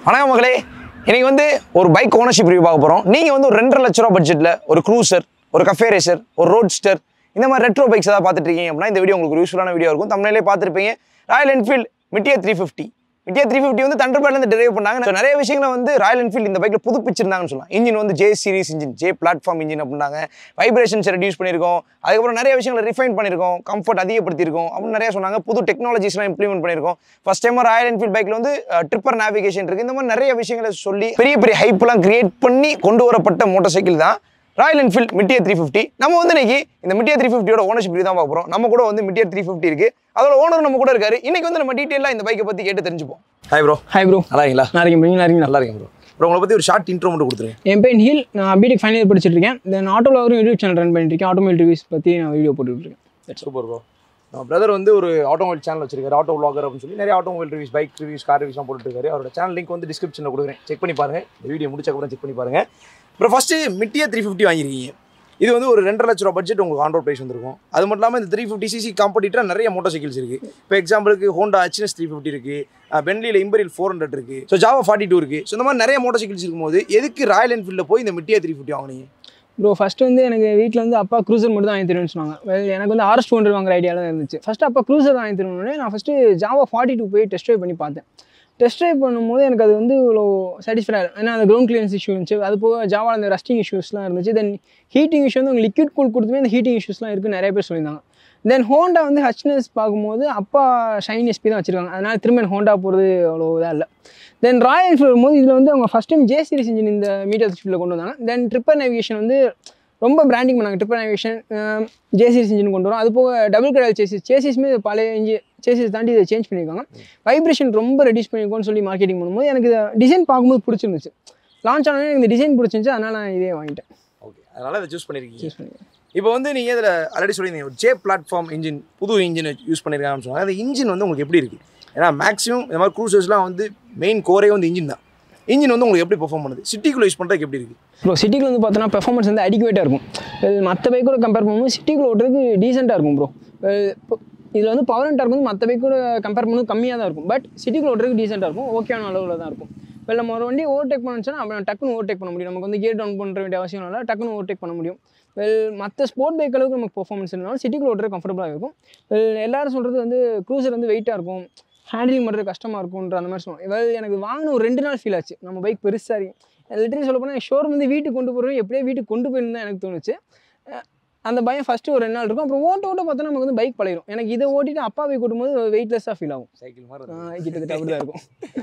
வணக்கம் மகளே இன்னைக்கு வந்து ஒரு பைக் ஓனர்ஷிப் ரிவ்யூ பார்க்க போகிறோம் நீங்கள் வந்து ஒரு ரெண்டரை லட்ச ரூபா பட்ஜெட்டில் ஒரு க்ரூசர் ஒரு கஃபே ரேசர் ஒரு ரோட்ஸ்டர் இந்த மாதிரி ரெட்ரோ பைக்ஸ் ஏதாவது பார்த்துட்டு இருக்கீங்க அப்படின்னா இந்த வீடியோ உங்களுக்கு யூஸ்ஃபுல்லான வீடியோ இருக்கும் தமிழ்லேயே பார்த்துருப்பீங்க Royal Enfield Meteor three fifty Meteor three fifty வந்து தண்டர்பேட்லேருந்து டெரைவ் பண்ணாங்க So, நிறைய விஷயங்களை வந்து ராயல் என்ஃபீல்ட் இந்த பைக்கில் புதுப்பிச்சிருந்தாங்கன்னு சொல்லலாம் இன்ஜின் வந்து J series engine J platform engine அப்படின்னாங்க வைப்ரேஷன்ஸ் ரெடியூஸ் பண்ணியிருக்கோம் அதுக்கப்புறம் நிறைய விஷயங்களை ரிஃபைன் பண்ணியிருக்கோம் கம்ஃபர்ட் அதிகப்படுத்தியிருக்கோம் அப்படின்னு நிறைய சொன்னாங்க புது டெக்னாலஜிஸ்லாம் இம்ப்ளிமெண்ட் பண்ணியிருக்கோம் ஃபர்ஸ்ட் டைம் ராயல் என்ஃபீல்ட் பைக்கில் வந்து ட்ரிப்பர் நேவிகேஷன் இருக்குது இந்த மாதிரி நிறைய விஷயங்களை சொல்லி பெரிய பெரிய ஹைப்லாம் கிரியேட் பண்ணி கொண்டு வரப்பட்ட மோட்டார் சைக்கிள் தான் Royal Enfield Meteor three fifty நம்ம வந்து இன்னைக்கு இந்த மிட்டியா த்ரீ ஃபிஃப்டியோட ஓனர்ஷிப் தான் பார்க்க போகிறோம் நம்ம கூட வந்து மிட்டியா த்ரீ ஃபிஃப்டி இருக்கு அதோட ஓனர் நம்ம கூட இருக்காரு இன்னைக்கு வந்து நம்ம டீட்டெயிலாக இந்த பைக்கை பற்றி கேட்டு தெரிஞ்சுப்போம் ஹாய் ப்ரோ ஹாய் ப்ரோ நல்லா இருக்கீங்களா நல்லா இருக்கேன் bro. நீங்க நல்லா இருக்கீங்களா நல்லா இருக்கேன் ப்ரோ ப்ரோ உங்களை பற்றி ஒரு ஷார்ட் இன்ட்ரோ மட்டும் கொடுத்துருங்க என் பேர் ஹீல் நான் பிடெக் ஃபைனல் இயர் படிச்சிட்டு இருக்கேன் தென் ஆட்டோவில் யூடியூப் சேனல் ரன் பண்ணிட்டு இருக்கேன் ஆட்டோமொபைல் ரிவ்யூஸ் பற்றி நான் வீடியோ போட்டுட்டு இருக்கேன் சூப்பர் ப்ரோ நம்ம பிரதர் வந்து ஒரு ஆட்டோமொபைல் சேனல் வச்சிருக்காரு ஆட்டோ vlogger அப்படின்னு சொல்லி நிறைய automobile reviews bike reviews car ரிவ்யூஸ்லாம் போட்டுட்டு இருக்காரு அவரோட சேனல் லிங்க் வந்து டிஸ்கிரிப்ஷனில் கொடுக்குறேன் செக் பண்ணி பாருங்க இந்த வீடியோ முடிச்ச கூட செக் பண்ணி பாருங்க அப்புறம் ஃபஸ்ட்டு மிட்டியா த்ரீ ஃபிஃப்டி வாங்கியிருக்கீங்க இது வந்து ஒரு ரெண்டரை லட்ச ரூபா பட்ஜெட் உங்களுக்கு ஆன் ரோட் ப்ரைஸ் வந்திருக்கும் அது மட்டும் இல்லாமல் இந்த த்ரீ ஃபிஃப்டி சிசி காம்படிட்டராக நிறைய மோட்டார் சைக்கிள்ஸ் இருக்குது இப்போ எக்ஸாம்பிளுக்கு ஹோண்டா ஹெச்எஸ் த்ரீ ஃபிஃப்டி இருக்குது பென்லியில் இம்பரில் ஃபோர் ஹண்ட்ரட் இருக்குது ஸோ ஜாவா ஃபார்ட்டி டூ இருக்குது ஸோ இந்த மாதிரி நிறைய மோட்டார் சைக்கிள்ஸ் இருக்கும்போது எதுக்கு ராயல் என்ஃபீல்டில் போய் இந்த மிட்டியா த்ரீ ஃபிஃப்டி வாங்கினீங்க ப்ரோ ஃபர்ஸ்ட் வந்து எனக்கு வீட்டில் வந்து அப்பா க்ரூசர் மட்டும் தான் வாங்கி தருவேன்னு சொன்னாங்க Well, எனக்கு வந்து ஆர்எஸ் டூ ஹண்ட்ரட் வாங்குற ஐடியாவில் இருந்துச்சு ஃபர்ஸ்ட் அப்பா க்ரூசர் வாங்கி தருவோன்னே நான் ஃபஸ்ட்டு ஜாவா ஃபார்ட்டி டூ போய் டெஸ்ட் ட்ரைவ் பண்ணி பார்த்தேன் டெஸ்ட் ட்ரைவ் பண்ணும்போது எனக்கு அது வந்து இவ்வளோ சாட்டிஸ்ஃபைட் ஆகும் ஏன்னா அந்த கிரவுண்ட் கிளியரன்ஸ் இஷ்யூ இருந்துச்சு அது போக ஜாவாவில் அந்த ரஸ்டிங் இஷ்யூஸ்லாம் இருந்துச்சு தென் ஹீட்டிங் இஷ்யூ வந்து உங்களுக்கு லிக்விட் கூல் கொடுத்துமே அந்த ஹீட்டிங் இஷ்யூஸ்லாம் இருக்குன்னு நிறைய பேர் சொல்லியிருந்தாங்க தென் ஹோண்டா வந்து ஹச்னஸ் பார்க்கும்போது அப்பா ஷைன் எஸ்பி தான் வச்சிருக்காங்க அதனால திரும்ப எனக்கு ஹோண்டா போகிறது அவ்வளோ இதாக இல்லை தென் ராயல் என்ஃபீல்ட் வரும்போது இதில் வந்து அவங்க first time J series engine இந்த மீட்டர் ஸ்பீடில் கொண்டு வந்தாங்க தென் ட்ரிப்பர் நேவிகேஷன் வந்து ரொம்ப பிராண்டிங் பண்ணாங்க Tripper navigation J series engine கொண்டு வரும் அது போக டபுள் கடல் சேசிஸ் சேசிஸ்மே பழைய இன்ஜி சேசிஸ் தாண்டி இதை சேஞ்ச் பண்ணியிருக்காங்க வைப்ரேஷன் ரொம்ப ரெடியூஸ் பண்ணியிருக்கோம்னு சொல்லி மார்க்கெட்டிங் பண்ணும்போது எனக்கு இதை டிசைன் பார்க்கும்போது பிடிச்சிருந்துச்சு லான்ச் ஆனோடனே எனக்கு இந்த டிசைன் பிடிச்சிருந்துச்சு அதனால் நான் இதே வாங்கிட்டேன் ஓகே அதனால் இதை சூஸ் பண்ணியிருக்கீங்க சூஸ் பண்ணிக்கிறேன் இப்போ வந்து நீங்கள் இதில் ஆல்ரெடி சொல்லியிருந்தீங்க ஒரு ஜே பிளாட்ஃபார்ம் இன்ஜின் புது இன்ஜின் யூஸ் பண்ணியிருக்காங்கன்னு சொன்னாங்க அந்த இன்ஜின் வந்து உங்களுக்கு எப்படி இருக்குது ஏன்னா மேக்ஸிமம் இந்த மாதிரி க்ரூசர்ஸ்லாம் வந்து மெயின் கோரே வந்து இன்ஜின் தான் இன்ஜின் வந்து உங்களுக்கு எப்படி பெர்ஃபார்ம் பண்ணுது சிட்டிக்குள்ளே யூஸ் பண்ணுறதுக்கு எப்படி இருக்குது ப்ரோ சிட்டிக்குள்ள வந்து பார்த்தோன்னா பெர்ஃபார்மன்ஸ் வந்து அடிக்குவேட்டாக இருக்கும் மற்ற பைக்கோட கம்பேர் பண்ணும்போது சிட்டிக்குள்ள ஓட்டுறதுக்கு டீசெண்டாக இருக்கும் ப்ரோ இதில் வந்து பவர் அண்ட் டார்க் வந்து மற்ற பைக்கோட கம்பேர் பண்ணும்போது கம்மியாக தான் இருக்கும் பட் சிட்டிக்குள்ள ஓட்டுறதுக்கு டீசெண்டாக இருக்கும் ஓகேயான அளவில் தான் இருக்கும் இப்போ நம்ம ஒரு வண்டி ஓவர்டேக் பண்ணுச்சுன்னா அப்போ டக்குன்னு ஓவர்டேக் பண்ண முடியும் நமக்கு வந்து கியர் டவுன் பண்ணுற வேண்டிய அவசியம் இல்லை டக்குன்னு ஓவர்டேக் பண்ண முடியும் வெல் மற்ற ஸ்போர்ட் பைக் அளவுக்கு நமக்கு பெர்ஃபார்மன்ஸ் இருந்தாலும் சிட்டிக்குள்ள ஓட்டுறது கம்ஃபர்டபுளாக இருக்கும் வெல் எல்லாரும் சொல்கிறது வந்து க்ரூசர் வந்து வெயிட்டாக இருக்கும் ஹேண்டிலிங் பண்ணுறது கஷ்டமாக இருக்கும்ன்ற அந்த மாதிரி சொல்லுவாங்க வெல் எனக்கு வாங்கின ஒரு ரெண்டு நாள் ஃபீல் ஆச்சு நம்ம பைக் பெருசாக இருக்கு லிட்டரி சொல்ல போனால் ஷோரூம் வந்து வீட்டுக்கு கொண்டு போகிறோம் எப்படியே வீட்டுக்கு கொண்டு போயிருந்தா எனக்கு தோணுச்சு அஹ் அந்த பயம் ஃபஸ்ட்டு ஒரு ரெண்டு நாள் இருக்கும் அப்புறம் ஓட்ட ஓட்ட பார்த்தா நமக்கு வந்து பைக் பழகிடும் எனக்கு இதை ஓட்டிட்டு அப்பா பைக் ஓட்டும்போது வெயிட்லெஸ்ஸாக ஃபீல் ஆகும் சைக்கிள் மாதிரி ஆஹ் கிட்டத்தட்ட அப்படி தான் இருக்கும்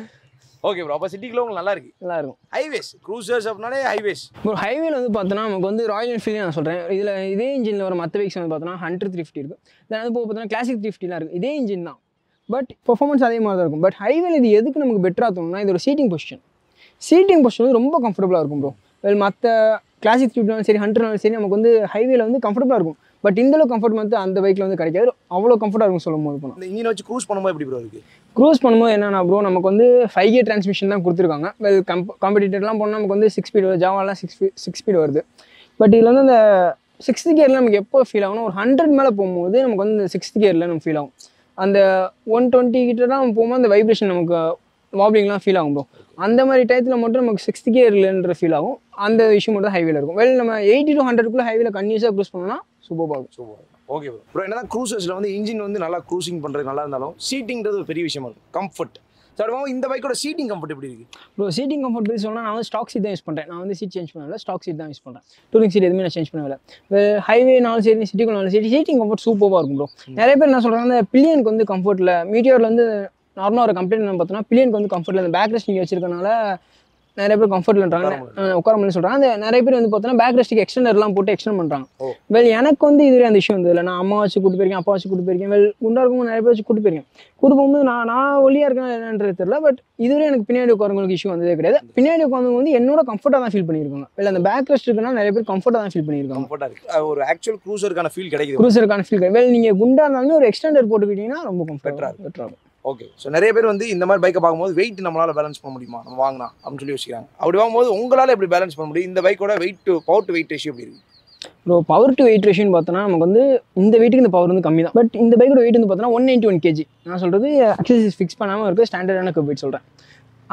ஓகே ப்ரோ அப்போ சிட்டிக்குள்ள உங்களுக்கு நல்லா இருக்கு நல்லா இருக்கும் ஹைவேஸ் க்ரூசர்ஸ் அப்படின்னாலே ஹைவேஸ் ஒரு ஹைவேல வந்து பார்த்தோன்னா நமக்கு வந்து ராயல் என்ஃபீல்டு நான் சொல்கிறேன் இதில் இதே இன்ஜினில் வர மற்ற பைக்ஸ் வந்து பார்த்தோன்னா ஹண்ட்ரட் த்ரீ ஃபிஃப்டி இருக்குது தென் அது போக பார்த்தோன்னா கிளாசிக் த்ரீ ஃபிஃப்டிலாம் இருக்குது இதே இன்ஜின் தான் பட் பெர்ஃபார்மன்ஸ் அதே மாதிரி தான் இருக்கும் பட் ஹைவேல இது எதுக்கு நமக்கு பெட்டராக தோணும்னா இது ஒரு சீட்டிங் பொசிஷன் சீட்டிங் பொசிஷன் வந்து ரொம்ப கம்ஃபர்டபுளாக இருக்கும் ப்ரோ வெல் மற்ற கிளாசிக் த்ரீ சரி ஹண்ட்ரட்னாலும் சரி நமக்கு வந்து ஹைவேல வந்து கம்ஃபர்டபுளாக இருக்கும் பட் இந்த அளவுக்கு கம்ஃபர்ட் வந்து அந்த பைக்கில் வந்து கிடைக்காது அவ்வளோ கம்ஃபர்ட்டாக இருக்கும் சொல்லும் போது போனால் இந்த இன்ஜின் வச்சு க்ரூஸ் பண்ணும்போது எப்படி ப்ரோ இருக்கு க்ரூஸ் பண்ணும்போது என்னன்னா ப்ரோ நமக்கு வந்து ஃபைவ் இயர் டிரான்ஸ்மிஷன் தான் கொடுத்துருக்காங்க வெல் கம்ப் காம்படிட்டர்லாம் போனால் நமக்கு வந்து சிக்ஸ் ஸ்பீடு ஜாவாலாம் சிக்ஸ் சிக்ஸ் ஸ்பீடு வருது பட் இதில் வந்து அந்த சிக்ஸ்த் கியரில் நமக்கு எப்போ ஃபீல் ஆகும்னா ஒரு ஹண்ட்ரட் மேலே போகும்போது நமக்கு வந்து இந்த சிக்ஸ்த் கியரில் நமக்கு ஃபீல் ஆகும் அந்த ஒன் டுவெண்ட்டி கிட்ட தான் போகும்போது அந்த வைப்ரேஷன் நமக்கு வாப்ளிங்லாம் ஃபீல் ஆகும் ப்ரோ அந்த மாதிரி டயத்தில் மட்டும் நமக்கு சிக்ஸ்த் கியர்லன்ற ஃபீல் ஆகும் அந்த விஷயம் மட்டும் தான் ஹைவேல இருக்கும் வெல் நம்ம எயிட்டி டு ஹண்ட்ரட்குள்ளே ஹைவேல கன்யூஸாக க்ரூஸ் பண்ணோம்னா சூப்பராக இருக்கும் சூப்பர் ஓகே ப்ரோ ப்ரோ என்னதான் க்ரூசர்ஸில் வந்து இன்ஜின் வந்து நல்லா க்ரூசிங் பண்ணுறது நல்லா இருந்தாலும் சீட்டிங்கிறது ஒரு பெரிய விஷயமா இருக்கும் கம்ஃபர்ட் சார் இந்த பைக்கோட சீட்டிங் கம்ஃபர்ட் எப்படி இருக்கு ப்ரோ சீட்டிங் கம்ஃபர்ட் பற்றி சொன்னால் நான் வந்து ஸ்டாக் சீட் தான் யூஸ் பண்ணுறேன் நான் வந்து சீட் சேஞ்ச் பண்ணல ஸ்டாக் சீட் தான் யூஸ் பண்ணுறேன் டூரிங் சீட் எதுவுமே நான் சேஞ்ச் பண்ணல ஹைவேனாலும் சரி சிட்டிக்குள்ளாலும் சரி சீட்டிங் கம்ஃபர்ட் சூப்பராக இருக்கும் ப்ரோ நிறைய பேர் என்ன சொல்கிறாங்க அந்த பில்லியனுக்கு வந்து கம்ஃபர்ட்டில் மீட்டியோரில் வந்து நார்மலாக ஒரு கம்ப்ளைண்ட் என்ன பார்த்தோன்னா பில்லியனுக்கு வந்து கம்ஃபர்ட்டில் அந்த பேக் ரெஸ்ட் நீங்கள் வச்சிருக்கனால நிறைய பேர் கம்ஃபர்ட்லன்றாங்க உட்கார முடியல சொல்கிறாங்க அந்த நிறைய பேர் வந்து பார்த்தோன்னா பேக் ரெஸ்ட்டுக்கு எக்ஸ்டெண்டர்லாம் போட்டு எக்ஸ்டெண்ட் பண்ணுறாங்க ஓ. வெல் எனக்கு வந்து இதுவரை அந்த இஷ்யூ வந்து இல்லை நான் அம்மா வச்சு கூட்டு போயிருக்கேன் அப்பா வச்சு கூட்டு போயிருக்கேன் வெல் குண்டா இருக்கும்போது நிறைய பேர் வச்சு கூட்டு போயிருக்கேன் கூட்டு போகும்போது நான் நான் ஒல்லியாக இருக்கேன் என்னன்றது தெரியல பட் இதுவரை எனக்கு பின்னாடி உட்காரவங்களுக்கு இஷ்யூ வந்ததே கிடையாது பின்னாடி உட்காந்தவங்க வந்து என்னோட கம்ஃபர்ட்டாக தான் ஃபீல் பண்ணியிருக்காங்க இல்லை அந்த பேக் ரெஸ்ட் இருக்குன்னா நிறைய பேர் கம்ஃபர்ட்டாக தான் ஃபீல் பண்ணியிருக்காங்க கம்ஃபர்ட்டாக இருக்கு அஹ் ஒரு ஆக்சுவல் க்ரூசருக்கான ஃபீல் கிடைக்குது க்ரூசருக்கான ஃபீல் வெல் நீங்கள் குண்டா இருந்தாலுமே ஒரு எக்ஸ்டெண்டர் போட்டுக்கிட்டீங்கன்னா ரொம்ப கம்ஃபர்ட்டாக Better-ஆ பெட்டராக இருக்கும் ஓகே ஸோ நிறைய பேர் வந்து இந்த மாதிரி பைக்கை பார்க்கும்போது வெயிட் நம்மளால பேலன்ஸ் பண்ண முடியுமா நம்ம வாங்கினா அப்படின்னு சொல்லி யோசிக்கிறாங்க அப்படி வாங்கும்போது உங்களால் எப்படி பேலன்ஸ் பண்ண முடியும் இந்த பைக்கோட weight to power to weight ratio எப்படி இருக்கு ப்ரோ பவர் டு வெயிட் ரேஷியோன்னு பார்த்தோன்னா நமக்கு வந்து இந்த வெயிட்டுக்கு இந்த பவர் வந்து கம்மி தான் பட் இந்த பைக்கோட வெயிட் வந்து பார்த்தோன்னா ஒன் நைன்ட்டி ஒன் கேஜி நான் சொல்கிறது அக்சசரிஸ் ஃபிக்ஸ் பண்ணாமல் இருக்குது ஸ்டாண்டர்டான கப் வெயிட் சொல்கிறேன்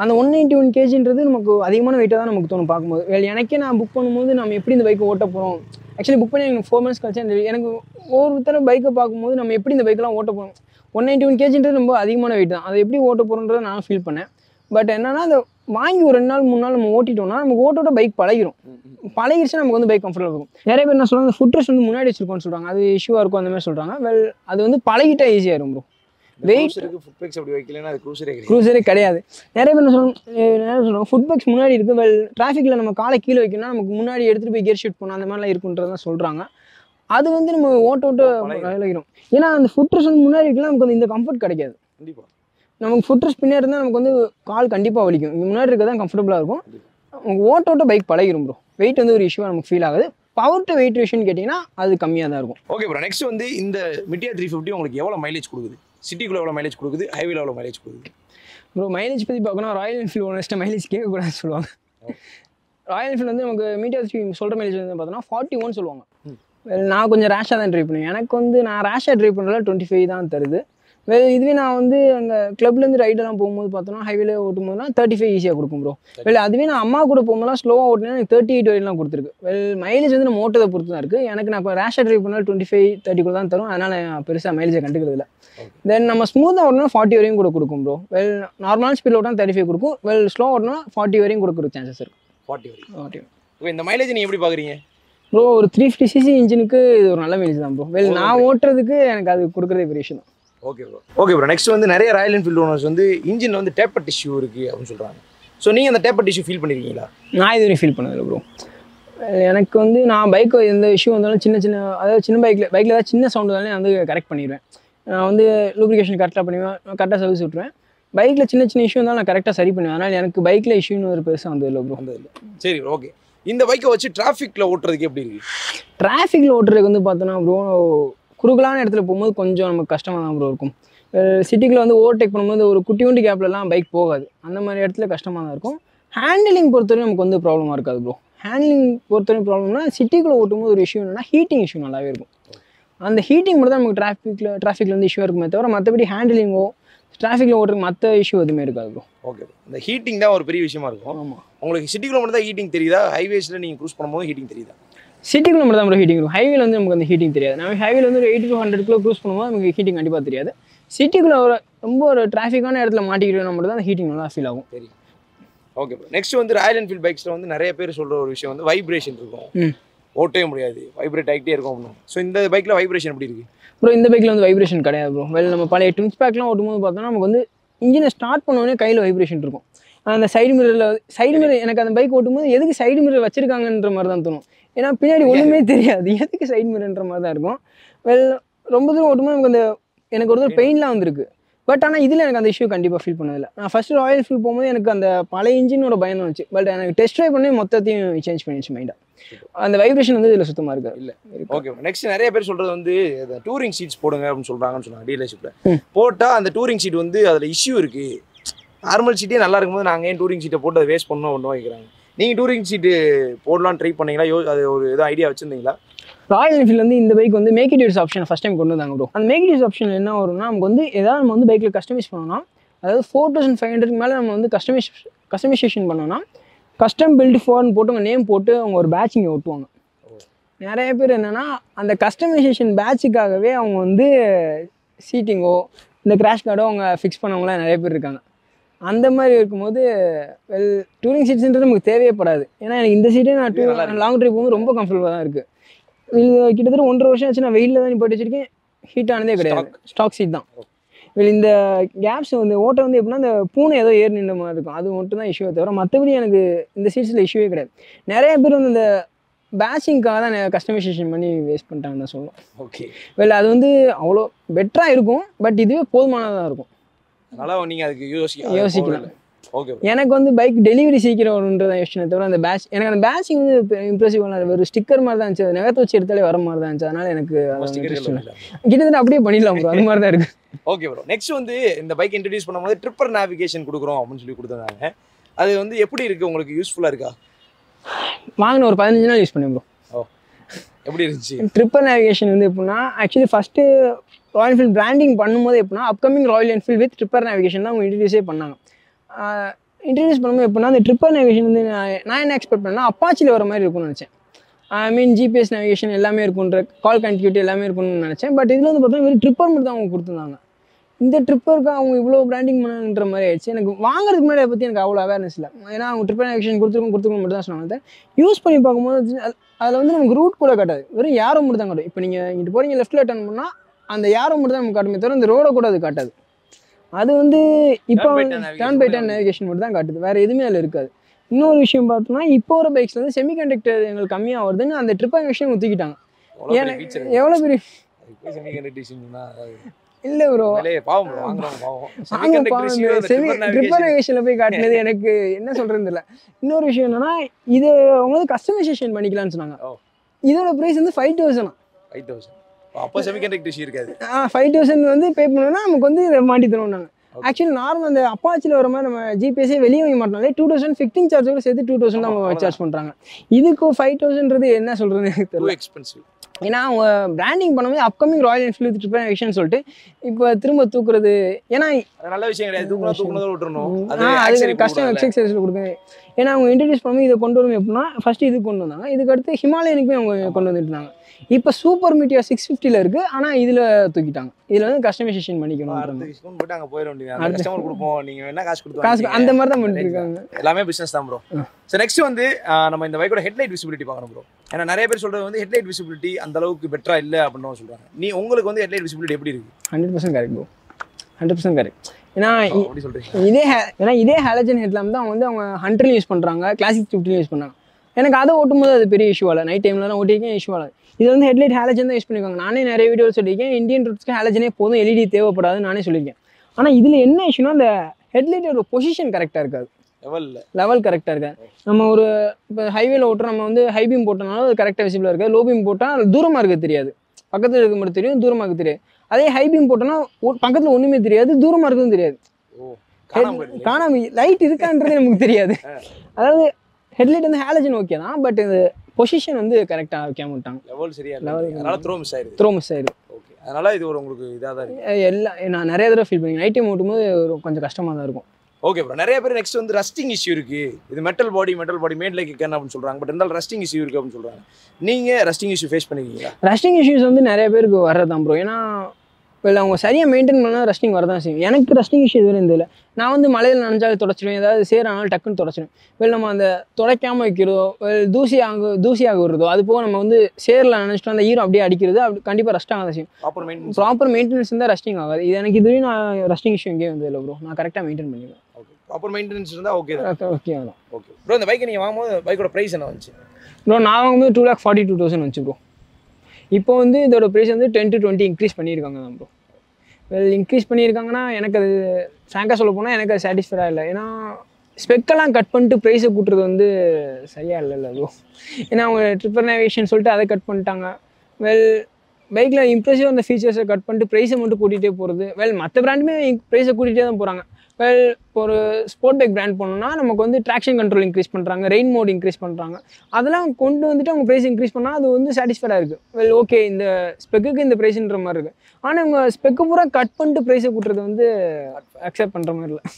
அந்த ஒன் நைன்ட்டி ஒன் கேஜின்றது நமக்கு அதிகமான வெயிட்டாக தான் நமக்கு தோணும் பார்க்கும்போது வேறு எனக்கே நான் புக் பண்ணும்போது நம்ம எப்படி இந்த பைக்கை ஓட்ட போகிறோம் ஆக்சுவலி புக் பண்ணி எனக்கு ஃபோர் மந்த்ஸ் கழிச்சு அந்த எனக்கு ஒவ்வொருத்தர பைக்கை பார்க்கும்போது நம்ம எப்படி இந்த பைக்கெலாம் ஓட்ட போகிறோம் ஒன் நைன்ட்டி ஒன் கேஜின்றது ரொம்ப அதிகமான வெயிட் தான் அதை எப்படி ஓட்ட போகிறோன்றதை நான் ஃபீல் பண்ணேன் பட் என்னன்னா அதை வாங்கி ஒரு ரெண்டு நாள் மூணு நாள் நம்ம ஓட்டிட்டோம்னா நமக்கு ஓட்டோட பைக் பழகிரும் பழகிருச்சுன்னா நமக்கு வந்து பைக் கம்ஃபர்டபுள் இருக்கும் நிறைய பேர் என்ன சொல்லுவாங்க ஃபுட் ரெஸ்ட் வந்து முன்னாடி வச்சிருக்கோம்னு சொல்கிறாங்க அது இஷ்யூவாக இருக்கும் அந்த மாதிரி சொல்கிறாங்க வெல் அது வந்து பழகிட்டா ஈஸியாக இருக்கும் ப்ரோ Weight- இருக்கு ஃபுட் பேக்ஸ் அப்படி வைக்கலன்னா அது க்ரூசரே கிடையாது க்ரூசரே கிடையாது நிறைய பேர் என்ன சொல்லுவாங்க அஹ் நிறைய பேர் சொல்லுவாங்க ஃபுட் பேக்ஸ் முன்னாடி இருக்குது வெல் டிராஃபிக்கில் நம்ம காலை கீழே வைக்கணும்னா நமக்கு முன்னாடி எடுத்துகிட்டு போய் கியர் ஷிஃப்ட் பண்ணணும் அந்த மாதிரிலாம் இருக்குன்றதான் சொல்கிறாங்க அது வந்து நம்ம ஓட்ட ஓட்ட பழகிரும். பழகிரும் ஏன்னா அந்த ஃபுட் ரெஸ்ட் வந்து முன்னாடி இருக்கலாம் நமக்கு வந்து இந்த கம்ஃபர்ட் கிடைக்காது கண்டிப்பா நமக்கு ஃபுட் ரெஸ்ட் பின்னாடி இருந்தால் நமக்கு வந்து கால் கண்டிப்பாக வலிக்கும் இங்கே முன்னாடி இருக்க தான் கம்ஃபர்டபுளாக இருக்கும் நமக்கு ஓட்ட ஓட்ட பைக் பழகிரும் ப்ரோ வெயிட் வந்து ஒரு இஷ்யூவாக நமக்கு ஃபீல் ஆகுது பவர் டு வெயிட் ரேஷன் கேட்டிங்கன்னா அது கம்மியாக தான் இருக்கும் ஓகே ப்ரோ நெக்ஸ்ட் வந்து இந்த மிட்டியா த்ரீ ஃபிஃப்டி உங்களுக்கு எவ்வளோ மைலேஜ் கொடுக்குது சிட்டிக்குள்ள எவ்வளோ மைலேஜ் கொடுக்குது ஹைவேல எவ்வளோ மைலேஜ் கொடுக்குது ப்ரோ மைலேஜ் பற்றி பார்க்கணும் ராயல் என்ஃபீல்டு ஓனர்ஸ்ட்டு மைலேஜ் கேட்கக்கூடாதுன்னு சொல்லுவாங்க ராயல் என்ஃபீல்டு வந்து நமக்கு மீட்டர் சொல்கிற மைலேஜ் வந்து பார்த்தோன்னா ஃபார்ட்டி ஒன் சொல்லுவாங்க ம். Well, நான் கொஞ்சம் ரேஷாக தான் ட்ரை பண்ணுவேன் எனக்கு வந்து நான் ரேஷாக ட்ரை பண்ணுறதுல டுவெண்ட்டி ஃபைவ் தான் தருது வேறு இதுவே நான் வந்து அங்கே கிளப்லேருந்து ரைடெல்லாம் போகும்போது பார்த்தோன்னா ஹைவேல ஓட்டும் போதுலாம் தேர்ட்டி ஃபைவ் ஈஸியாக கொடுக்கும் ப்ரோ வெல் அதுவே நான் அம்மா கூட போகும்போதுலாம் ஸ்லோவாக ஓட்டினா எனக்கு தேர்ட்டி எயிட் வரையெல்லாம் கொடுத்துருக்கு வெல் மைலேஜ் வந்து நம்ம ஓட்டதை பொறுத்து தான் இருக்குது எனக்கு நான் ரேஷாக ட்ரை பண்ணால் டுவெண்ட்டி ஃபைவ் தேர்ட்டி கூட தான் தரும் அதனால் நான் பெருசாக மைலேஜை கண்டுக்கிறது இல்லை தென் நம்ம ஸ்மூத்தாக ஓடணும் ஃபார்ட்டி வரையும் கூட கொடுக்கும் ப்ரோ வெல் நார்மல் ஸ்பீட் ஓட்டினா தேர்ட்டி ஃபைவ் கொடுக்கும் வெல் ஸ்லோ ஓட்டினா ஃபார்ட்டி வரையும் கொடுக்குற சான்சஸ் இருக்கும் ஃபார்ட்டி வரைக்கும் ஃபார்ட்டி ஓகே இந்த மைலேஜ் நீங்கள் எப்படி பார்க்குறீங்க ப்ரோ ஒரு த்ரீ ஃபிஃப்டி சிசி இன்ஜினுக்கு இது ஒரு நல்ல மைலேஜ் தான் ப்ரோ வெல் நான் ஓட்டுறதுக்கு எனக்கு அது கொடுக்குறதே பெரிய விஷயம் தான் okay bro okay bro next வந்து நிறைய ராயல் என்ஃபீல்டு ஓனர்ஸ் வந்து இன்ஜின் வந்து டேப்பர் டிஷ்யூ இருக்குது அப்படின்னு சொல்கிறாங்க ஸோ நீங்கள் அந்த டேப்பர் டிஷ்யூ ஃபீல் பண்ணிருக்கீங்களா நான் இது வரையும் ஃபீல் பண்ணதில்லை ப்ரோ எனக்கு வந்து நான் பைக் எந்த இஷ்யூ வந்தாலும் சின்ன சின்ன அதாவது சின்ன பைக்கில் பைக்கில் ஏதாவது சின்ன சவுண்ட் வந்தாலும் நான் வந்து கரெக்ட் பண்ணிடுவேன் நான் வந்து லூப்ரிகேஷன் கரெக்டாக பண்ணுவேன் கரெக்டாக சர்வீஸ் விட்டுருவேன் பைக்கில் சின்ன சின்ன இஷ்யூ இருந்தாலும் நான் கரெக்டாக சரி பண்ணுவேன் அதனால் எனக்கு பைக்கில் இஷ்யூன்னு ஒரு பெருசாக வந்து இல்லை ப்ரோ அந்த இல்லை சரி ப்ரோ ஓகே இந்த பைக்கை வச்சு டிராஃபிக்கில் ஓட்டுறதுக்கு எப்படி இருக்கு டிராஃபிக்கில் ஓட்டுறதுக்கு வந்து பார்த்தோன்னா ப்ரோ குறுகலான இடத்துல போகும்போது கொஞ்சம் நமக்கு கஷ்டமாக தான் ப்ரோ இருக்கும் சிட்டிக்குள்ள வந்து ஓவர்டேக் பண்ணும்போது ஒரு குட்டி குட்டி கேப்லலாம் பைக் போகாது அந்த மாதிரி இடத்துல கஷ்டமாக தான் இருக்கும் ஹேண்டிலிங் பொறுத்தவரை நமக்கு வந்து ப்ராப்ளமாக இருக்காது ப்ரோ ஹேண்ட்லிங் பொறுத்தவரை ப்ராப்ளம்னா சிட்டிக்குள்ளே ஓட்டும்போது ஒரு இஷ்யூ என்னன்னா ஹீட்டிங் இஷ்யூ நல்லாவே இருக்கும் அந்த ஹீட்டிங் மட்டும் தான் நமக்கு டிராஃபிக்கில் டிராஃபிக்கில் வந்து இஷ்யூ இருக்குமே தவிர மற்றபடி ஹேண்டிலிங்கோ டிராஃபிக்கில் ஓட்டுறது மற்ற இஷ்யூ எதுவுமே இருக்காது ப்ரோ ஓகே இந்த ஹீட்டிங் தான் ஒரு பெரிய விஷயமா இருக்கும் ஆமாம் உங்களுக்கு சிட்டிக்குள்ள மட்டும் தான் ஹீட்டிங் தெரியுதா ஹைவேஸில் நீங்கள் க்ரூஸ் பண்ணும்போது ஹீட்டிங் தெரியுதா சிட்டிக்குள்ள மட்டும் தான் ப்ரோ ஹீட்டிங் இருக்கும் ஹைவேல வந்து நமக்கு அந்த ஹீட்டிங் தெரியாது நம்ம ஹைவேல வந்து ஒரு eighty to hundred kilo cruise பண்ணும்போது நமக்கு ஹீட்டிங் கண்டிப்பாக தெரியாது சிட்டிக்குள்ள ஒரு ரொம்ப ஒரு டிராஃபிக்கான இடத்துல மாட்டிக்கிட்டோம்னா மட்டும் தான் அந்த ஹீட்டிங் நல்லா ஃபீல் ஆகும் தெரியும் ஓகே ப்ரோ நெக்ஸ்ட் வந்து ராயல் என்ஃபீல்ட் பைக்ஸில் வந்து நிறைய பேர் சொல்கிற ஒரு விஷயம் வந்து வைப்ரேஷன் இருக்கும் ம். ஓட்டவே முடியாது வைப்ரேட் ஆகிட்டே இருக்கும் அப்படின்னு ஸோ இந்த பைக்கில் வைப்ரேஷன் எப்படி இருக்கு ப்ரோ இந்த பைக்கில் வந்து வைப்ரேஷன் கிடையாது ப்ரோ வெல் நம்ம பழைய ட்வின்ஸ் பேக்லாம் ஓட்டும்போது பார்த்தோம்னா நமக்கு வந்து இன்ஜினை ஸ்டார்ட் பண்ணோடனே கையில் வைப்ரேஷன் இருக்கும் அந்த சைடு மிரரில் சைடு மிரர் எனக்கு அந்த பைக் ஓட்டும்போது எதுக்கு சைடு மிரர் வச்சிருக்காங்கன்ற மாதிரி தான் தோணும் ஏன்னா பின்னாடி ஒன்றுமே தெரியாது எதுக்கு சைடு மிரர்ன்ற மாதிரி தான் இருக்கும் வெல் ரொம்ப தூரம் ஓட்டும்போது நமக்கு அந்த எனக்கு ஒரு தடவை பெயின்லாம் வந்திருக்கு பட் ஆனால் இதில் எனக்கு அந்த இஷ்யூ கண்டிப்பாக ஃபீல் பண்ணதில்லை நான் ஃபஸ்ட்டு ராயல் ஃபீல் போகும்போது எனக்கு அந்த பழைய இன்ஜினோட பயம் தான் வந்துச்சு பட் எனக்கு டெஸ்ட் ட்ரைவ் பண்ணி மொத்தத்தையும் சேஞ்ச் பண்ணிடுச்சு மைண்டாக அந்த வைப்ரேஷன் வந்து இதில் சுத்தமாக இருக்காது இல்ல. ஓகே நெக்ஸ்ட் நிறைய பேர் சொல்றது வந்து இந்த டூரிங் சீட்ஸ் போடுங்க அப்படின்னு சொல்றாங்கன்னு சொன்னாங்க டீலர்ஷிப்ல ம். போட்டா அந்த டூரிங் சீட் வந்து அதுல இஷ்யூ இருக்கு நார்மல் சீட்டே நல்லா இருக்கும்போது நாங்க ஏன் டூரிங் சீட்டை போட்டு அதை வேஸ்ட் பண்ணணும் ஒன்று வைக்கிறாங்க நீங்க டூரிங் சீட்டு போடலாம் ட்ரை பண்ணீங்களா யோ அது ஒரு ஏதோ ஐடியா வச்சிருந்தீங்களா ராயல் என்ஃபீல்டு வந்து இந்த பைக் வந்து make it yours option first time கொண்டு வந்தாங்க ப்ரோ அந்த மேக் இட் யூஸ் ஆப்ஷன் என்ன வரும்னா நமக்கு வந்து ஏதாவது நம்ம வந்து பைக்கில் கஸ்டமைஸ் பண்ணோம்னா அதாவது ஃபோர் தௌசண்ட் ஃபைவ் ஹண்ட்ரட் மேலே நம்ம வந்து கஸ்டமைஸ் கஸ்டமைசேஷன் பண்ணோம்னா கஸ்டம் பில்ட் ஃபார்னு போட்டு அவங்க நேம் போட்டு அவங்க ஒரு பேட்ச் இங்கே ஒட்டுவாங்க நிறைய பேர் என்னன்னா அந்த கஸ்டமைசேஷன் பேட்சுக்காகவே அவங்க வந்து சீட்டிங்கோ இந்த கிராஷ் கார்டோ அவங்க ஃபிக்ஸ் பண்ணவங்களாம் நிறைய பேர் இருக்காங்க அந்த மாதிரி இருக்கும்போது வெல் டூரிங் சீட்ஸ்ன்றது நமக்கு தேவையப்படாது ஏன்னா எனக்கு இந்த சீட்டே நான் டூ நல்லா இருக்கு. லாங் ட்ரைவ் போகும்போது ரொம்ப கம்ஃபர்டபுளாக தான் இருக்குது இது கிட்டத்தட்ட ஒன்றரை வருஷம் ஆச்சு நான் வெயிலில் தான் போட்டு வச்சிருக்கேன் ஹீட் ஆனதே கிடையாது ஸ்டாக் சீட் தான் well இந்த கேப்ஸ் வந்து ஓட்டை வந்து எப்படின்னா இந்த பூனை ஏதோ ஏறி நின்ற மாதிரி இருக்கும் அது மட்டும் தான் இஷ்யூவே தவிர மற்றபடி எனக்கு இந்த சீட்ஸில் இஷ்யூவே கிடையாது நிறைய பேர் வந்து இந்த பேட்சிங்காக தான் கஸ்டமைசேஷன் பண்ணி வேஸ்ட் பண்ணிட்டாங்கன்னு தான் சொல்லணும் ஓகே வெல் அது வந்து அவ்வளோ பெட்டராக இருக்கும் பட் இதுவே போதுமானதாக இருக்கும் அதனால நீங்க அதுக்கு யோசிக்க யோசிக்கலாம். ஓகே எனக்கு வந்து பைக் டெலிவரி சீக்கிரம் வரும்ன்றத யோசனை தவிர அந்த பேட்ச் எனக்கு அந்த பேட்சிங் வந்து இம்ப்ரெசிவ் இல்லை ஒரு ஸ்டிக்கர் மாதிரி தான் இருந்துச்சு அது நகத்தை வச்சு எடுத்தாலே வர மாதிரி தான் இருந்துச்சு அதனால எனக்கு அது வந்து interest இல்லை. கிட்டத்தட்ட அப்படியே பண்ணிடலாம் ப்ரோ அந்த மாதிரி தான் இருக்கு ஓகே ப்ரோ நெக்ஸ்ட் வந்து இந்த பைக் இன்ட்ரடியூஸ் பண்ணும்போது ட்ரிப்பர் நேவிகேஷன் கொடுக்குறோம் அப்படின்னு சொல்லி கொடுத்துருந்தாங்க அது வந்து எப்படி இருக்கு உங்களுக்கு யூஸ்ஃபுல்லா இருக்கா வாங்கின ஒரு பதினஞ்சு நாள் யூஸ் பண்ணேன் ப்ரோ ஓ எப்படி இருந்துச்சு ட்ரிப்பர் நேவிகேஷன் வந்து எப்படின்னா actually first Royal Enfield branding பண்ணும்போது எப்படின்னா upcoming Royal Enfield with tripper navigation தான் அவங்க இன்ட்ரடியூஸே பண்ணாங்க இன்ட்ரடியூஸ் பண்ணும்போது எப்படின்னா அந்த ட்ரிப்பர் நேவிகேஷன் வந்து நான் நான் என்ன எக்ஸ்பெக்ட் பண்ணேன்னா அப்பாச்சியில் வர மாதிரி இருக்கும்னு நினச்சேன் ஐ மீன் ஜிபிஎஸ் நேவிகேஷன் எல்லாமே இருக்குன்ற கால் கனெக்டிவிட்டி எல்லாமே இருக்கும்னு நினச்சேன் பட் இதில் வந்து பார்த்தீங்கன்னா வெறும் ட்ரிப்பர் மட்டும் தான் அவங்க கொடுத்துருந்தாங்க இந்த ட்ரிப்பருக்கு அவங்க இவ்வளோ பிராண்டிங் பண்ணுன்ற மாதிரி ஆயிடுச்சு எனக்கு வாங்குறதுக்கு முன்னாடி அதை பற்றி எனக்கு அவ்வளோ அவேர்னஸ் இல்லை ஏன்னா அவங்க ட்ரிப்பர் நேவிகேஷன் கொடுத்துருக்கோம் கொடுத்துருக்கோம் மட்டும் தான் சொன்னாங்க யூஸ் பண்ணி பார்க்கும்போது அதில் வந்து நமக்கு ரூட் கூட காட்டாது வெறும் யாரோ மட்டும் தான் காட்டும் இப்போ நீங்கள் இங்கிட்டு போகிறீங்க லெஃப்ட்டில் டர்ன் பண்ணால் அந்த யாரோ மட்டும் தான் நமக்கு காட்டுமே தவிர இந்த ரோடை கூட அது காட்டாது அது வந்து இப்போ Turn by turn navigation turn by மட்டும் டர்ன் நேவிகேஷன் மட்டும் தான் காட்டுது வேறு எதுவுமே அதில் இருக்காது இன்னொரு விஷயம் பார்த்தோம்னா இப்போ வர பைக்ஸில் வந்து செமிகண்டக்டர் எங்களுக்கு கம்மியாக வருதுன்னு அந்த ட்ரிப்பர் நேவிகேஷன் ஒத்துக்கிட்டாங்க ஃபீச்சர் எவ்வளோ பெரிய செமிகண்டக்டர் இல்லை ப்ரோ பாவம் bro, வாங்குறவங்க பாவம் வாங்கப்பா, Semiconductor இந்த issue, அந்த semi- tripper tripper navigation. navigation-ல போய் காட்டினது எனக்கு என்ன சொல்றது இல்ல இன்னொரு விஷயம் என்னன்னா இது அவங்க வந்து கஸ்டமைசேஷன் பண்ணிக்கலாம்னு சொன்னாங்க ஓ. இதோட பிரைஸ் வந்து ஃபைவ் தௌசண்ட் 5000 அப்போ செமிகண்டக்டர் இஷ்யூ இருக்காது ஃபைவ் தௌசண்ட் வந்து பே பண்ணோம்னா நமக்கு வந்து இதை மாட்டி தருவோம் ஆக்சுவலி நார்மல் அந்த அப்பாச்சியில் வர மாதிரி நம்ம ஜிபிஎஸ்ஸே வெளியே வாங்க மாட்டோம்லே டூ தௌசண்ட் ஃபிஃப்டிங் சார்ஜோட சேர்த்து டூ தௌசண்ட் ஆமா, அவங்க சார்ஜ் பண்ணுறாங்க இதுக்கு ஃபைவ் தௌசண்ட்றது என்ன சொல்றது எனக்கு டூ தெரியல எக்ஸ்பென்சிவ் ஏன்னா அவங்க பிராண்டிங் பண்ணும்போது அப்கமிங் ராயல் என்ஃபீல்டு ட்ரிப்பர் விஷயம் சொல்லிட்டு இப்போ திரும்ப தூக்குறது ஏன்னா அது நல்ல விஷயம் கிடையாது தூக்குனா தூக்குனதை விட்டுறணும் அது ஆ, accessory அது கஷ்டம் போடுறதுல. எக்ஸசைஸில் கொடுங்க ஏன்னா அவங்க இன்ட்ரடியூஸ் பண்ணும்போது இதை கொண்டு வரும் எப்படின்னா ஃபர்ஸ்ட் இது கொண்டு வந்தாங்க இதுக்கு அடுத்து ஹிமாலயனுக்குமே அவங்க கொண்டு வந்துட்டு இருந்தாங்க இப்போ சூப்பர் மீட்டியா சிக்ஸ் ஃபிஃப்டியில் இருக்குது ஆனால் இதில் தூக்கிட்டாங்க இதில் வந்து கஸ்டமைசேஷன் பண்ணிக்கணும் அடுத்த discount போட்டு அங்க போயிட வேண்டியது அந்த அடுத்த- கஸ்டமர் கொடுப்போம் நீங்க வேணா காசு கொடுத்து காசு வாங்கிக்கங்க. அந்த மாதிரி தான் பண்ணிட்டு இருக்காங்க எல்லாமே பிசினஸ் தான் ப்ரோ ஸோ நெக்ஸ்ட் வந்து ஆஹ், நம்ம இந்த பைக்கோட ஹெட்லைட் விசிபிலிட்டி பார்க்கணும் ப்ரோ ஏன்னா நிறைய பேர் சொல்றது வந்து ஹெட்லைட் விசிபிலிட்டி அந்த அளவுக்கு பெட்டரா இல்ல அப்படின்னு சொல்றாங்க நீ உங்களுக்கு வந்து ஹெட்லைட் விசிபிலிட்டி எப்படி இருக்கு hundred percent correct bro hundred percent correct ஏன்னா இ- அப்படி சொல்றீங்க இதே ha- ஏன்னா இதே ஹாலஜன் ஹெட்லாம் தான் வந்து அவங்க ஹண்ட்ரட்லையும் யூஸ் பண்ணுறாங்க கிளாசிக் ஃபிஃப்டிலையும் யூஸ் பண்ணாங்க எனக்கு அதை ஓட்டும்போது அது பெரிய இஷ்யூ இல்லை நைட் டைம்லலாம் ஓட்டிருக்கேன் இஷ்யூ இல்லை இது வந்து ஹெட்லைட் ஹாலஜன் தான் யூஸ் பண்ணிருக்காங்க நானே நிறைய வீடியோ சொல்லியிருக்கேன் இந்தியன் ரூட்ஸ்க்கு ஹாலஜனே போதும் எல்இடி தேவைப்படாதுன்னு நானே சொல்லியிருக்கேன் ஆனால் இதில் என்ன இஷ்யூனா அந்த ஹெட்லைட்டோட பொசிஷன் கரெக்டாக இருக்காது லெவல்ல லெவல் கரெக்டாக இருக்காது நம்ம ஒரு இப்போ ஹைவேல ஓட்டுறோம் நம்ம வந்து ஹை பீம் போட்டனாலும் அது கரெக்டாக விசிபிளாக இருக்காது லோ பீம் போட்டால் தூரமாக இருக்க தெரியாது பக்கத்தில் இருக்க மட்டும் தெரியும் தூரமாக இருக்க தெரியாது அதே ஹை பீம் போட்டோன்னா பக்கத்தில் ஒன்றுமே தெரியாது தூரமாக இருக்குதும் தெரியாது ஓ காணாம போயிடுது காணாம லைட் இருக்கான்றது நமக்கு தெரியாது அதாவது ஹெட்லைட் வந்து ஹாலஜன் ஓகே தான் பட் இது பொசிஷன் வந்து கரெக்டாக வைக்காம விட்டாங்க லெவல் சரியா இல்ல Level அதனால த்ரோ மிஸ் ஆயிருது த்ரோ மிஸ் ஆயிடுது ஓகே அதனால இது ஒரு உங்களுக்கு இதாக தான் இருக்கு எல்லாம் நான் நிறைய தடவை ஃபீல் பண்ணி நைட் டைம் ஓட்டும்போது ஒரு கொஞ்சம் கஷ்டமாக தான் இருக்கும் ஓகே ப்ரோ நிறைய பேர் நெக்ஸ்ட் வந்து ரஸ்டிங் இஷ்யூ இருக்கு இது metal body metal body made like can அப்படின்னு சொல்றாங்க பட் இருந்தாலும் ரஸ்டிங் இஷ்யூ இருக்கு அப்படின்னு சொல்றாங்க நீங்க ரஸ்டிங் இஷ்யூ ஃபேஸ் பண்ணிருக்கீங்களா ரஸ்டிங் இஷ்யூஸ் வந்து நிறைய பேருக்கு வர்றதான் ப்ரோ ஏன்னா இப்போ அவங்க சரியாக மெயின்டைன் பண்ணால் ரஸ்டிங் வரதான் செய்யும் எனக்கு ரஸ்டிங் இஷ்யூ இதுவரை இருந்ததில்ல நான் வந்து மலையில் நனைஞ்சாலும் தொடச்சிடுவேன் ஏதாவது சேரானாலும் டக்குன்னு தொடச்சிடுவேன் வெல் நம்ம அந்த துடைக்காமல் வைக்கிறதோ வெல் தூசி ஆக தூசியாக விடுறதோ அது போக நம்ம வந்து சேரில் நினச்சிட்டு அந்த ஈரம் அப்படியே அடிக்கிறது அப்படி கண்டிப்பாக ரஸ்ட் ஆகாத செய்யும் ப்ராப்பர் மெயின்டெனன்ஸ் ப்ராப்பர் மெயின்டெனன்ஸ் இருந்தால் ரஸ்டிங் ஆகாது இது எனக்கு இதுவரையும் நான் ரஸ்டிங் இஷ்யூ எங்கேயும் வந்து இல்லை ப்ரோ நான் கரெக்டாக மெயின்டைன் பண்ணிடுவேன் ஓகே ப்ராப்பர் மெயின்டெனன்ஸ் இருந்தா ஓகே தான் ஓகே வரும் ஓகே ப்ரோ இந்த பைக்கை நீங்க வாங்கும்போது பைக்கோட பிரைஸ் என்ன வந்துச்சு ப்ரோ நான் வாங்கும்போது two lakh forty two thousand வந்துச்சு ப்ரோ இப்போ வந்து இதோட ப்ரைஸ் வந்து டென் டு டுவெண்ட்டி இன்க்ரீஸ் பண்ணியிருக்காங்க தான் ப்ரோ வெல் இன்க்ரீஸ் பண்ணியிருக்காங்கன்னா எனக்கு அது ஃப்ராங்காக சொல்ல போனால் எனக்கு அது சாட்டிஸ்ஃபைடாக இல்லை ஏன்னா ஸ்பெக்கெல்லாம் கட் பண்ணிட்டு ப்ரைஸை கூட்டுறது வந்து சரியாக இல்லைல்ல ப்ரோ ஏன்னா அவங்க ட்ரிப்பர் நேவிகேஷன் சொல்லிட்டு அதை கட் பண்ணிட்டாங்க வெல் பைக்கில் இம்ப்ரெசிவ் அந்த ஃபீச்சர்ஸை கட் பண்ணிட்டு ப்ரைஸை மட்டும் கூட்டிகிட்டே போகிறது வெல் மற்ற பிராண்டுமே ப்ரைஸை கூட்டிகிட்டே தான் போகிறாங்க வெல் ஒரு ஸ்போர்ட் பைக் பிராண்ட் பண்ணோம்னா நமக்கு வந்து ட்ராக்ஷன் கண்ட்ரோல் இன்க்ரீஸ் பண்ணுறாங்க ரெயின் மோட் இன்க்ரீஸ் பண்ணுறாங்க அதெல்லாம் கொண்டு வந்துட்டு அவங்க ப்ரைஸ் இன்க்ரீஸ் பண்ணால் அது வந்து சாட்டிஸ்ஃபைடாக இருக்குது வெல் ஓகே இந்த ஸ்பெக்குக்கு இந்த ப்ரைஸ்ன்ற மாதிரி இருக்குது ஆனால் இவங்க ஸ்பெக்கு பூரா கட் பண்ணிட்டு ப்ரைஸை கூட்டுறது வந்து அக்செப்ட் பண்ணுற மாதிரி இல்லை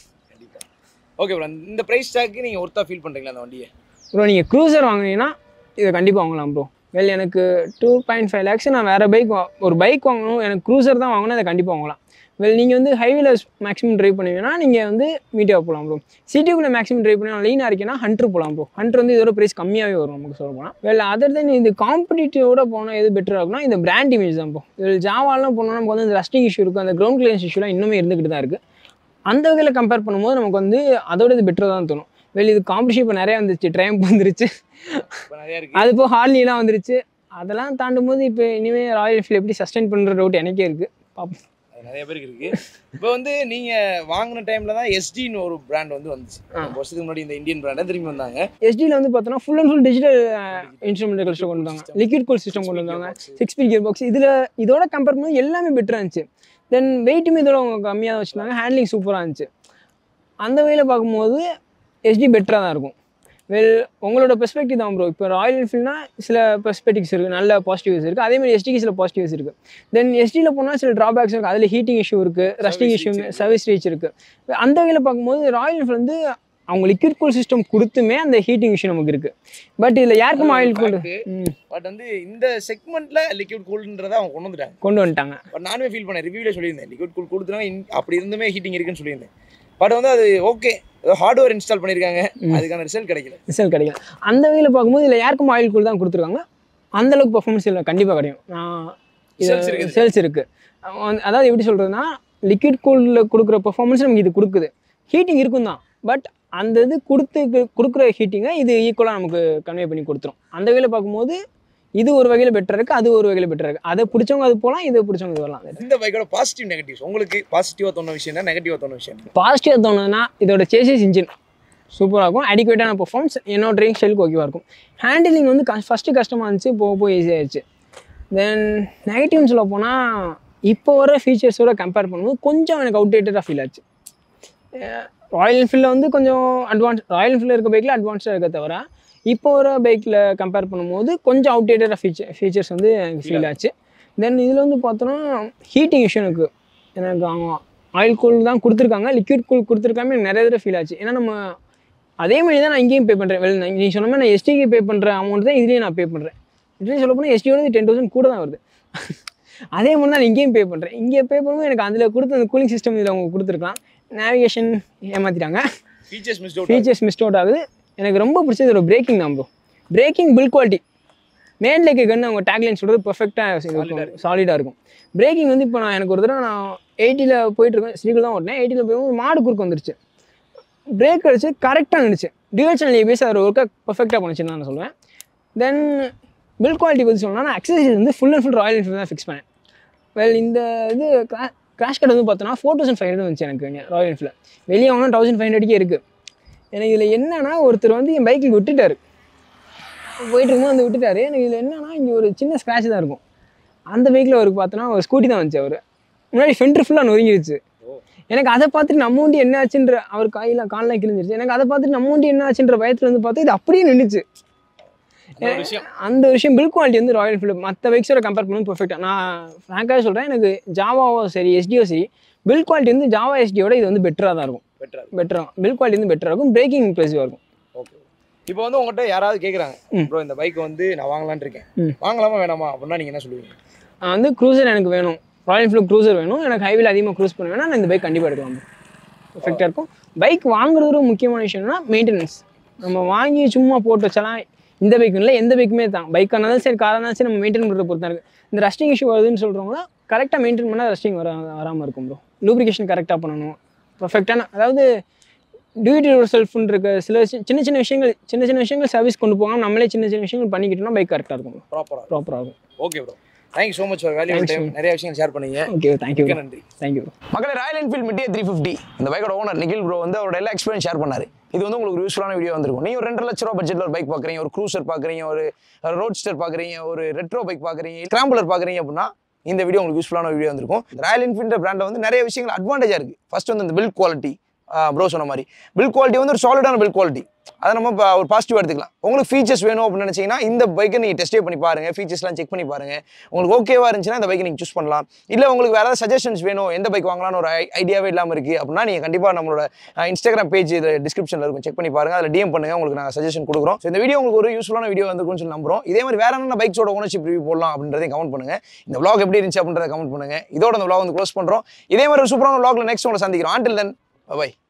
ஓகே ப்ரோ இந்த பிரைஸ் டேக்கு நீங்க ஒருத்தா ஃபீல் பண்றீங்களா அந்த வண்டியை ப்ரோ நீங்கள் க்ரூசர் வாங்குனீங்கன்னா இதை கண்டிப்பாக வாங்கலாம் ப்ரோ வெல் எனக்கு டூ பாயிண்ட் ஃபைவ் லேக்ஸ் நான் வேறு பைக் ஒரு பைக் வாங்கணும் எனக்கு க்ரூசர் தான் வாங்கணும் அதை கண்டிப்பாக வாங்கலாம் வெல் நீங்கள் வந்து ஹைவேல மேக்ஸிமம் ட்ரைவ் பண்ணுவீங்கன்னா நீங்கள் வந்து மீடியா போகலாம் ப்ரோ சிட்டிக்குள்ளே மேக்ஸிமம் ட்ரைவ் பண்ணி லீனாக இருக்கீங்கன்னா ஹண்ட்ரு போகலாம் ப்ரோ ஹண்ட்ரு வந்து இதோட ப்ரைஸ் கம்மியாகவே வரும் நமக்கு சொல்ல போனால் வெல் அதர் தென் இது காம்படிட்டிவோட போனால் எது பெட்டராக இருக்கும்னா இந்த பிராண்ட் இமேஜ் தான் ப்ரோ இதில் ஜாவாலாம் போனோம்னா நமக்கு வந்து இந்த ரஸ்டிங் இஷ்யூ இருக்கும் அந்த கிரவுண்ட் கிளியன்ஸ் இஷ்யூலாம் இன்னுமே இருந்துக்கிட்டு தான் இருக்குது அந்த வகையில் கம்பேர் பண்ணும்போது நமக்கு வந்து அதோட இது பெட்டராக தான் தோணும் வெளி இது காம்படிஷன் இப்போ நிறையா வந்துருச்சு ட்ரைம் வந்துருச்சு இப்போ நிறைய இருக்கு அது இப்போ ஹார்லிலாம் வந்துருச்சு அதெல்லாம் தாண்டும் போது இப்போ இனிமேல் ராயல் என்ஃபீல்டு எப்படி சஸ்டைன் பண்ணுற டவுட் எனக்கே இருக்குது பார்ப்போம் அது நிறைய பேருக்கு இருக்கு இப்போ வந்து நீங்க வாங்கின டைம்ல தான் எஸ்டின்னு ஒரு பிராண்ட் வந்து வந்துச்சு ரொம்ப வருஷத்துக்கு முன்னாடி இந்த இந்தியன் பிராண்ட் திரும்பி வந்தாங்க எஸ்டியில் வந்து பார்த்தோன்னா full and full digital instrument cluster கொண்டு வந்தாங்க லிக்விட் கூல் சிஸ்டம் கொண்டு வந்தாங்க சிக்ஸ் ஸ்பீட் கியர் பாக்ஸ் இதில் இதோட கம்பேர் பண்ணும்போது எல்லாமே பெட்டராக இருந்துச்சு தென் வெயிட்டுமே இதோட அவங்க கம்மியாக வச்சுருந்தாங்க ஹேண்ட்லிங் சூப்பராக இருந்துச்சு அந்த வகையில் பார்க்கும்போது எஸ்டி பெட்டராக தான் இருக்கும் வெல் உங்களோட பெர்ஸ்பெக்டிவ் தான் ப்ரோ இப்போ ராயல் என்ஃபீல்ட்னா சில பெர்ஸ்பெக்டிவ்ஸ் இருக்குது நல்ல பாசிட்டிவ்ஸ் இருக்குது அதே மாதிரி எஸ்டிக்கு சில பாசிட்டிவ்ஸ் இருக்குது தென் எஸ்டியில் போனால் சில ட்ராபேக்ஸ் இருக்குது அதில் ஹீட்டிங் இஷ்யூ இருக்குது ரஸ்டிங் Service இஷ்யூ reach இருக்கு. சர்வீஸ் ரீச் இருக்குது அந்த வகையில் பார்க்கும்போது ராயல் என்ஃபீல்ட் வந்து அவங்க லிக்விட் கூல் சிஸ்டம் கொடுத்துமே அந்த ஹீட்டிங் இஷ்யூ நமக்கு இருக்குது பட் இதில் யாருக்கும் ஆயில் கூல் பட் வந்து இந்த செக்மெண்ட்ல லிக்விட் கூல்ன்றதை அவங்க கொண்டு வந்துட்டாங்க கொண்டு வந்துட்டாங்க பட் நானுமே ஃபீல் பண்ணேன் ரிவ்யூல சொல்லியிருந்தேன் லிக்விட் கூல் கொடுத்துனா அப்படி இருந்துமே ஹீட்டிங் இருக்குன்னு சொல்லியிருந்தேன் பட் வந்து அது ஓகே ஏதோ ஹார்ட்வேர் இன்ஸ்டால் பண்ணியிருக்காங்க அதுக்கான ரிசல்ட் கிடைக்கல ரிசல்ட் கிடைக்கும் அந்த வகையில் பார்க்கும்போது இதில் யாருக்கும் ஆயில் கூல் தான் கொடுத்துருக்காங்க அந்த அளவுக்கு பர்ஃபார்மன்ஸ் இதில் கண்டிப்பாக கிடைக்கும் நான் Cells இருக்குது. சேல்ஸ் இருக்குது அதாவது எப்படி சொல்கிறதுனா லிக்விட் கூலில் கொடுக்குற பர்ஃபார்மன்ஸ் நமக்கு இது கொடுக்குது ஹீட்டிங் இருக்கும் தான் பட் அந்த இது கொடுத்து கொடுக்குற ஹீட்டிங்கை இது ஈக்குவலாக நமக்கு கன்வே பண்ணி கொடுத்துரும் அந்த வகையில் பார்க்கும்போது இது ஒரு வகையில் பெட்டர் இருக்குது அது ஒரு வகையில் பெட்டர் இருக்குது அதை பிடிச்சவங்க அது போகலாம் இதை பிடிச்சவங்க இது வரலாம் இந்த பைக்கோட பாசிட்டிவ் நெகட்டிவ்ஸ் உங்களுக்கு பாசிட்டிவா தோண விஷயம் என்ன நெகட்டிவா தோண விஷயம் என்ன? பாசிட்டிவாக தோணுதுன்னா இதோட சேசிஸ் இன்ஜின் சூப்பராக இருக்கும் அடிக்குவேட்டான பர்ஃபார்மன்ஸ் என்னோட ட்ரைவிங் ஸ்டைலுக்கு ஓகேவாக இருக்கும் ஹேண்டிலிங் வந்து க ஃபஸ்ட்டு கஷ்டமாக இருந்துச்சு போக போக ஈஸியாகிடுச்சு தென் நெகட்டிவ்னு சொல்ல போனால் இப்போ வர ஃபீச்சர்ஸோட கம்பேர் பண்ணும்போது கொஞ்சம் எனக்கு அவுடேட்டடாக ஃபீல் ஆச்சு ராயல் என்ஃபீல்டில் வந்து கொஞ்சம் அட்வான்ஸ் ராயல் என்ஃபீல்டில் இருக்க பைக்கில் அட்வான்ஸ்டாக இருக்க தவிர இப்போ வர பைக்கில் கம்பேர் பண்ணும்போது கொஞ்சம் அவுடேட்டடாக ஃபீச்சர் ஃபீச்சர்ஸ் வந்து எனக்கு ஃபீல் ஆச்சு தென் இதில் வந்து பார்த்தோன்னா ஹீட்டிங் இஷ்யூ எனக்கு எனக்கு அவங்க ஆயில் கூல் தான் கொடுத்துருக்காங்க லிக்விட் கூல் கொடுத்துருக்காம எனக்கு நிறைய தடவை ஃபீல் ஆச்சு ஏன்னா நம்ம அதே மாதிரி தான் நான் இங்கேயும் பே பண்ணுறேன் வெல் நீ சொன்ன மாதிரி நான் எஸ்டிக்கு பே பண்ணுற அமௌண்ட் தான் இதுலேயும் நான் பே பண்ணுறேன் இதுலேயும் சொல்ல போனால் எஸ்டியோட டென் தௌசண்ட் கூட தான் வருது அதே மாதிரி தான் நான் இங்கேயும் பே பண்ணுறேன் இங்கே பே பண்ணும்போது எனக்கு அதில் கொடுத்த அந்த கூலிங் சிஸ்டம் இதில் அவங்க கொடுத்துருக்கலாம் நேவிகேஷன் ஏமாற்றிட்டாங்க features miss out features missed out ஆகுது எனக்கு ரொம்ப பிடிச்சது ஒரு பிரேக்கிங் தான் bro braking build quality made like gun அவங்க டேக்லைன் சொல்கிறது பர்ஃபெக்டாக இருக்கும் சாலிடாக இருக்கும் பிரேக்கிங் வந்து இப்போ நான் எனக்கு ஒரு தடவை நான் எயிட்டியில் போயிட்டுருக்கேன் ஸ்ரீகள் தான் ஓட்டினேன் எயிட்டியில் போய் மாடு குறுக்கு வந்துருச்சு பிரேக் அடிச்சு கரெக்டாக நின்றுச்சு டியூவல் சேனல் ஏபிஎஸ் அதை ஒர்க்காக பர்ஃபெக்டாக பண்ணுச்சுன்னு தான் நான் சொல்லுவேன் தென் பில் குவாலிட்டி பற்றி சொல்லணும்னா நான் அக்சசரிஸ் வந்து full and full Royal Enfield தான் ஃபிக்ஸ் பண்ணேன் வெல் இந்த இது கிராஷ் கார்டு வந்து பார்த்தோன்னா ஃபோர் தௌசண்ட் ஃபைவ் ஹண்ட்ரட் வந்துச்சு எனக்கு இங்கே ராயல் என்ஃபீல்டில் வெளியே வாங்கினா தௌசண்ட் ஃபைவ் ஹண்ட்ரட்கே இருக்குது எனக்கு இதில் என்னன்னா ஒருத்தர் வந்து என் பைக்கில் விட்டுட்டாரு போயிட்டு இருக்கும்போது வந்து விட்டுட்டாரு எனக்கு இதில் என்னன்னா இங்கே ஒரு சின்ன ஸ்க்ராட்ச் தான் இருக்கும் அந்த பைக்கில் அவருக்கு பார்த்தோன்னா ஒரு ஸ்கூட்டி தான் வந்துச்சு அவர் முன்னாடி ஃபென்ட்ரு ஃபுல்லாக நொறுங்கிடுச்சு எனக்கு அதை பார்த்துட்டு நம்ம வண்டி என்ன ஆச்சுன்ற அவர் காயில் காலில் கிழிஞ்சிருச்சு எனக்கு அதை பார்த்துட்டு நம்ம வண்டி என்ன ஆச்சுன்ற பயத்தில் வந்து பார்த்தா இது அப்படியே நின்றுச்சு ஒரு விஷயம் அந்த விஷயம் பில் குவாலிட்டி வந்து ராயல் என்ஃபீல்டு மற்ற பைக்ஸோட கம்பேர் பண்ணும்போது பர்ஃபெக்டாக நான் ஃப்ராங்காக சொல்கிறேன் எனக்கு ஜாவாவோ சரி எஸ்டியோ சரி பில் குவாலிட்டி வந்து ஜாவா எஸ்டியோட இது வந்து பெட்டராக தான் இருக்கும் பெட்டரா பெட்டராக பில் குவாலிட்டி வந்து பெட்டராக இருக்கும் பிரேக்கிங் இம்ப்ரெசிவாக இருக்கும் ஓகே இப்போ வந்து உங்கள்கிட்ட யாராவது கேட்குறாங்க ம். ப்ரோ இந்த பைக் வந்து நான் வாங்கலாம்னு இருக்கேன் ம். வாங்கலாமா வேணாமா அப்படின்னா நீங்க என்ன சொல்லுவீங்க நான் வந்து க்ரூசர் எனக்கு வேணும் ராயல் என்ஃபீல்டு க்ரூசர் வேணும் எனக்கு ஹைவேல அதிகமாக க்ரூஸ் பண்ண வேணா நான் இந்த பைக் கண்டிப்பாக எடுக்கலாம் பர்ஃபெக்டாக இருக்கும் பைக் வாங்குறது ஒரு முக்கியமான விஷயம்னா மெயின்டெனன்ஸ் நம்ம வாங்கி சும்மா போட்டு வச்சாலாம் இந்த பைக்கும் இல்லை எந்த பைக்குமே தான் பைக்காக இருந்தாலும் சரி காராக இருந்தாலும் சரி நம்ம மெயின்டைன் பண்ணுறத பொறுத்தா இருக்குது இந்த ரஸ்டிங் இஷ்யூ வருதுன்னு சொல்கிறவங்களா கரெக்டாக மெயின்டைன் பண்ணால் ரஸ்டிங் வர வராமல் இருக்கும் ப்ரோ லூப்ரிகேஷன் கரெக்டாக பண்ணணும் பர்ஃபெக்டான அதாவது டியூட்டி ஒரு செல்ஃப்னு இருக்க சில விஷயம் சின்ன சின்ன விஷயங்கள் சின்ன சின்ன விஷயங்கள் சர்வீஸ் கொண்டு போகாம நம்மளே சின்ன சின்ன விஷயங்கள் பண்ணிக்கிட்டோம்னா பைக் கரெக்டாக இருக்கும் ப்ராப்பராக ப்ராப்பராக இருக்கும் okay bro thank you so much for value Thanks, time நிறைய விஷயங்கள் ஷேர் பண்ணீங்க ஓகே தேங்க்யூ மிக்க நன்றி தேங்க்யூ மக்களே Royal Enfield meteor three fifty இந்த பைக்கோட ஓனர் நிகில் ப்ரோ வந்து அவரோட எல்லா எக்ஸ்பீரியன்ஸ் ஷேர் பண்ணாரு இது வந்து உங்களுக்கு ஒரு யூஸ்ஃபுல்லான வீடியோ வந்திருக்கும் நீங்க ஒரு ரெண்டரை லட்ச ரூபா பட்ஜெட்ல ஒரு பைக் பார்க்குறீங்க ஒரு க்ரூசர் பார்க்குறீங்க ஒரு ரோட்ஸ்டர் பார்க்குறீங்க ஒரு ரெட்ரோ பைக் பார்க்குறீங்க ஸ்கிராம்புலர் பார்க்குறீங்க அப்படின்னா இந்த வீடியோ உங்களுக்கு யூஸ்ஃபுல்லான வீடியோ வந்திருக்கும் ராயல் என்ஃபீல்ட் பிராண்டில் வந்து நிறைய விஷயங்கள் அட்வான்டேஜாக இருக்குது ஃபர்ஸ்ட் வந்து இந்த பில் குவாலிட்டி ப்ரோ சொன்ன மாதிரி பில் குவாலிட்டி வந்து ஒரு சாலிடான பில் குவாலிட்டி அதை நம்ம இப்போ ஒரு பாசிட்டிவ் எடுத்துக்கலாம் உங்களுக்கு ஃபீச்சர்ஸ் வேணும் அப்படின்னு நினச்சிங்கன்னா இந்த பைக்கை நீங்கள் டெஸ்டே பண்ணி பாருங்க ஃபீச்சர்ஸ்லாம் செக் பண்ணி பாருங்க உங்களுக்கு ஓகேவா இருந்துச்சுன்னா இந்த பைக்கை நீங்கள் சூஸ் பண்ணலாம் இல்லை உங்களுக்கு வேறு ஏதாவது சஜஷன்ஸ் வேணும் எந்த பைக் வாங்கலாம்னு ஒரு ஐடியாவே இல்லாமல் இருக்குது அப்படின்னா நீங்கள் கண்டிப்பாக நம்மளோட இன்ஸ்டாகிராம் பேஜ் இது டிஸ்கிரிப்ஷனில் இருக்கும் செக் பண்ணி பாருங்க அதில் டிஎம் பண்ணுங்க உங்களுக்கு நாங்கள் சஜஷன் கொடுக்குறோம் ஸோ இந்த வீடியோ உங்களுக்கு ஒரு யூஸ்ஃபுல்லான வீடியோ வந்துருக்கும்னு சொல்லி நம்புறோம் இதே மாதிரி வேற என்ன பைக்ஸோட ஓனர்ஷிப் ரிவ்யூ போடலாம் அப்படின்றதையும் கமெண்ட் பண்ணுங்க இந்த vlog எப்படி இருந்துச்சு அப்படின்றத கமெண்ட் பண்ணுங்க இதோட இந்த vlog வந்து க்ளோஸ் பண்ணுறோம் இதே மாதிரி ஒரு சூப்பரான vlogல நெக்ஸ்ட் உங்களை சந்திக்கிறோம் ஆண்டில் தென் பை